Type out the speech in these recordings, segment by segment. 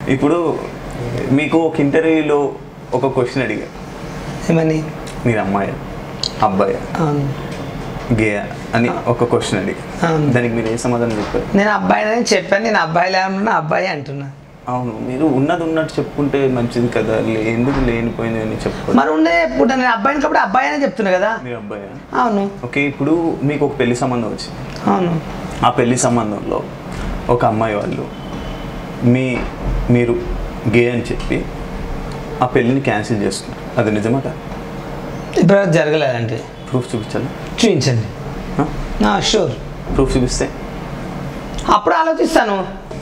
ఇప్పుడు మీకు ఒక ఇంటర్వ్యూలో ఒక క్వశ్చన్ అడిగా ఏమని మీరు అమ్మాయి అబ్బాయి అవును గే అని ఒక క్వశ్చన్ అడిగి అవును. దానికి మీరు ఏ సమాధానం చెప్పారు నేను అబ్బాయిని చెప్పాను నేను అబ్బాయిలే అంటున్నా అబ్బాయి అంటున్నా అవును మీరు ఉన్నది ఉన్నట్టు చెప్పుకుంటే మంచిది కదా లే- ఎందుకు లేనిపోయింది అని చెప్పారు మరి ఉండే ఇప్పుడు నేను అబ్బాయిని కాబట్టి అబ్బాయి అనే చెప్తున్నా కదా మీరు అబ్బాయి అవును ఓకే ఇప్పుడు మీకు ఒక పెళ్లి సంబంధం వచ్చింది అవును ఆ పెళ్లి సంబంధంలో ఒక అమ్మాయి వాళ్ళు మీ మీరు గే అని చెప్పి ఆ పెళ్ళిని క్యాన్సిల్ చేస్తున్నారు అది నిజమాట ఇప్పుడు జరగలేదండి ప్రూఫ్ చూపించాలి చూపించండి షూర్ ప్రూఫ్ చూపిస్తే అప్పుడు ఆలోచిస్తాను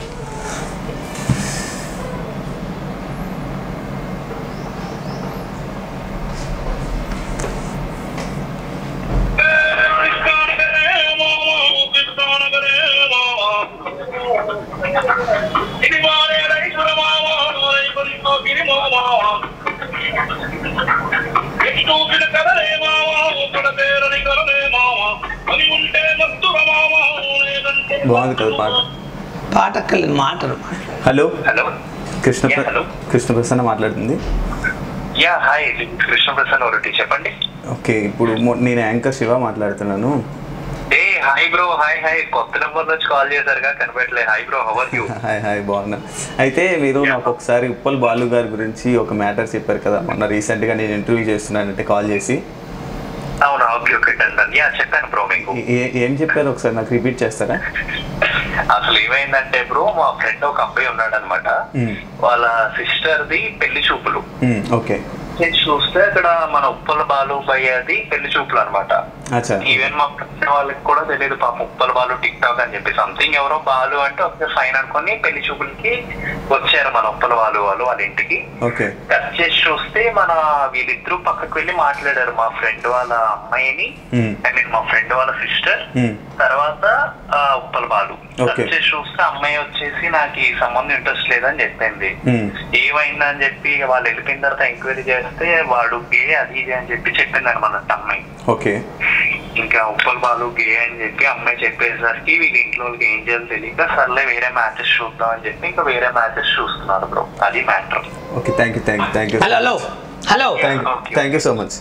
బాగుంది కదా పాట పాట అక్కర్లేదు మాటలు hello hello Krishna Yeah, hello. Krishna Prasanna మాట్లాడుతుంది యా హాయ్ కృష్ణ ప్రసన్న ఒకటి చెప్పండి ఓకే ఇప్పుడు మొ- నేను యాంకర్ శివ మాట్లాడుతున్నాను ఏ హాయ్ బ్రో హాయ్ హాయ్ కొత్త నెంబర్ నుంచి కాల్ చేశారుగా కనబడలే hi bro how are you hi hi బాగున్నా అయితే మీరు నాకు ఒకసారి ఉప్పల్ బాలు గారి గురించి ఒక మ్యాటర్ చెప్పారు కదా మొన్న రీసెంట్గా నేను ఇంటర్వ్యూ చేస్తున్నానంటే కాల్ చేసి అవునా okay okay done done yeah చెప్పాను బ్రో మీకు ఏ- ఏ- ఏం చెప్పారు ఒకసారి నాకు రిపీట్ చేస్తారా అసలు ఏమైందంటే బ్రో మా ఫ్రెండ్ ఒక అబ్బాయి ఉన్నాడు అనమాట మ్మ్. వాళ్ళ సిస్టర్ ది పెళ్లి చూపులు మ్మ్, ఓకే నేను చూస్తే అక్కడ మన ఉప్పల బాలు భయ్యది పెళ్లి చూపులు అనమాట అచ్చా ఈవెన్ మా ఫ్రెండ్ వాళ్ళకి కూడా తెలియదు పాప ఉప్పల బాలు టిక్ టాక్ అని చెప్పి సంథింగ్ ఎవరో బాలు అంటే ఒకసారి ఫైన్ అనుకొని పెళ్లి చూపులకి వచ్చారు మన ఉప్పల బాలు వాళ్ళు వాళ్ళ ఇంటికి ఓకే కట్ చేసి చూస్తే మన వీళ్ళిద్దరూ పక్కకు వెళ్ళి మాట్లాడారు మా ఫ్రెండ్ వాళ్ళ అమ్మాయిని మ్మ్. ఐ మీన్ మా ఫ్రెండ్ వాళ్ళ సిస్టర్ మ్మ్. తర్వాత ఆ, ఉప్పల బాలు Okay. కట్ చేసి చూస్తే అమ్మాయి వచ్చేసి నాకు ఈ సంబంధం ఇంట్రెస్ట్ లేదని చెప్పింది మ్మ్. ఏమైందని చెప్పి ఇక వాళ్ళు వెళ్ళిపోయిన తర్వాత ఎంక్వైరీ చేస్తే వాడు గే అది ఇది అని చెప్పి చెప్పింది అనమాట అమ్మాయి ఓకే ఇంకా ఉప్పల్ బాలు గే అని చెప్పి అమ్మాయి చెప్పేసరికి వీళ్ళ ఇంట్లో వాళ్ళకి ఏం చేయాలో తెలియక సర్లే వేరే మ్యాచెస్ చూద్దాం అని చెప్పి ఇంకా వేరే మ్యాచెస్ చూస్తున్నారు బ్రో అది matter okay thank you thank you thank you hello hello hello thank Okay. Thank you so much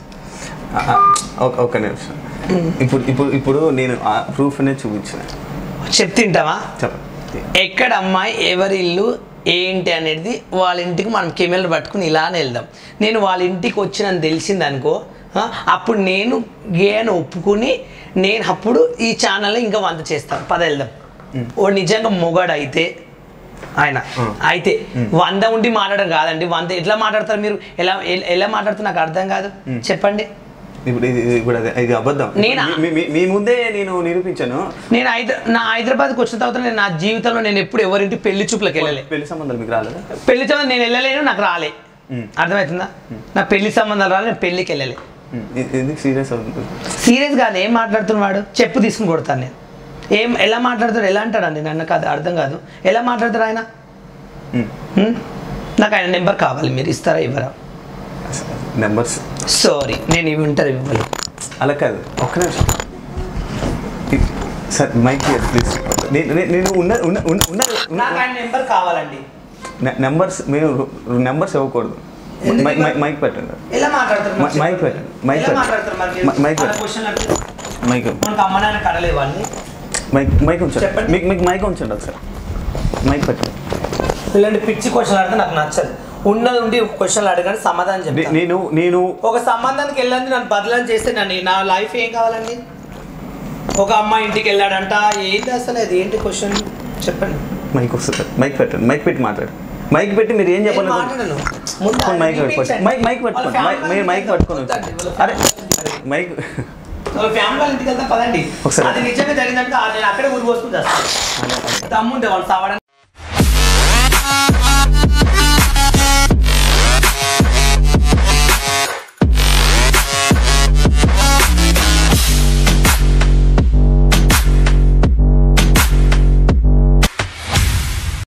ఒక నిమిషం ఇప్పుడు ఇప్పుడు ఇప్పుడు నేను ఆ ప్రూఫ్ అనేది చూపించిన చెప్తింటావా చెప్పండి ఎక్కడ అమ్మాయి ఎవరి ఇల్లు ఏంటి అనేది వాళ్ళ ఇంటికి మనం కెమెరాలు పట్టుకుని ఇలానే వెళ్దాం నేను వాళ్ళ ఇంటికి వచ్చినని తెలిసింది అనుకో ఆ, అప్పుడు నేను గే అని ఒప్పుకుని నేను అప్పుడు ఈ ఛానల్లో ఇంకా వంత చేస్తాను పద వెళ్దాం ఓ నిజంగా మొగాడు అయితే ఆయన అయితే వంద ఉండి మాట్లాడడం కాదండి వంద ఎట్లా మాట్లాడతారు మీరు ఎలా ఎ- ఎలా మాట్లాడుతారు నాకు అర్థం కాదు చెప్పండి ఇప్పుడు ఇది ఇది- ఇప్పుడు అది ఇది అబద్ధం నేనా? మీ- మీ- మీ ముందే నేను నిరూపించాను నేను హైదరా నా హైదరాబాద్కి వచ్చిన తర్వాత నేను నా జీవితంలో నేను ఎప్పుడు ఎవరింటి పెళ్లి చూపులకు వెళ్ళలే పెళ్లి సంబంధాలు మీకు రాలేదా పెళ్లి సంబంధం నేను వెళ్ళలేను నాకు రాలే అర్థమవుతుందా నా పెళ్లి సంబంధాలు రాలే నేను పెళ్లికి వెళ్ళలే ఉమ్, ఇది- ఇది సీరియస్ అవుతుంది సీరియస్ కాదు ఏం మాట్లాడుతున్నాడు చెప్పు తీసుకుని కొడతాను నేను ఏం ఎలా మాట్లాడతాడు ఎలా అంటాడండి నన్ను కాదు అర్థం కాదు ఎలా మాట్లాడతాడు ఆయన ఉమ్, హ్మ్? నాకు ఆయన నెంబర్ కావాలి మీరు ఇస్తారా ఇవ్వరా నెంబర్స్ సారీ నేను ఇవి ఉంటారు ఇవ్వలేదు అలా కాదు ఒక్క నిమిషం ఇ- సార్ మైక్ ప్లీజ్ నేను నేను- నేను ఉన్న ఉన్న ఉన్న- ఉన్న నాకు ఆయన నెంబర్ కావాలండి నెంబర్స్ మీరు నెంబర్స్ ఇవ్వకూడదు ఎందుకు మైక్ ఇవ్వాలి? మైక్ పెట్టండి ఎలా మాట్లాడతారు మరి మ- మైక్ చెప్పండి. పెట్టండి. మైక్ ఎలా పెట్టండి. మాట్లాడతారు మరి మ- మైక్ అలా పెట్టండి. క్వశ్చన్ అంటే మైక్ మనకు అమ్మ నాన్న కడలే వాళ్ళని మైక్ మైక్ ఉంచండి చెప్పండి. మీకు మీకు మైక్ ఉంచండి ఒకసారి మైక్ పెట్టండి ఇలాంటి పిచ్చి క్వశ్చన్ అడిగితే నాకు నచ్చదు ఉన్నది ఉండి ఒక క్వశ్చన్ అడగండి సమాధానం నే- చెప్తాను నేను నేను ఒక సంబంధానికి వెళ్ళండి నన్ను బదలని చేస్తే నన్ను నా లైఫ్ ఏం కావాలండి ఒక అమ్మాయి ఇంటికి వెళ్ళాడంట ఏంటి అసలు అది ఏంటి క్వశ్చన్ చెప్పండి మైక్ వస్తుంది మైక్ పెట్టండి మైక్ పెట్టి మాట్లాడు మైక్ పెట్టి మీరు ఏం నేను చెప్పాలి మాట్లాడను. ముందు ఫోన్ మైక్ అది పెట్టుకోండి చూపించండి. మైక్ మైక్ పెట్టుకోండి వాళ్ళ మైక్- ఫ్యామిలీ మీరు మైక్ ఇంటికి పట్టుకొని వెళ్తాం. వచ్చి. వాళ్ళ అరే ఫ్యామిలీ మైక్ వాళ్ళ ఫ్యామిలీ వాళ్ళ ఇంటికి వెళ్తా పదండి ఒకసారి. అది నిజంగా జరిగిందంటే ఆ నేను అక్కడే ఊరు పోసుకుని చేస్తాను తమ్ముంటే వాళ్ళు సావడానికి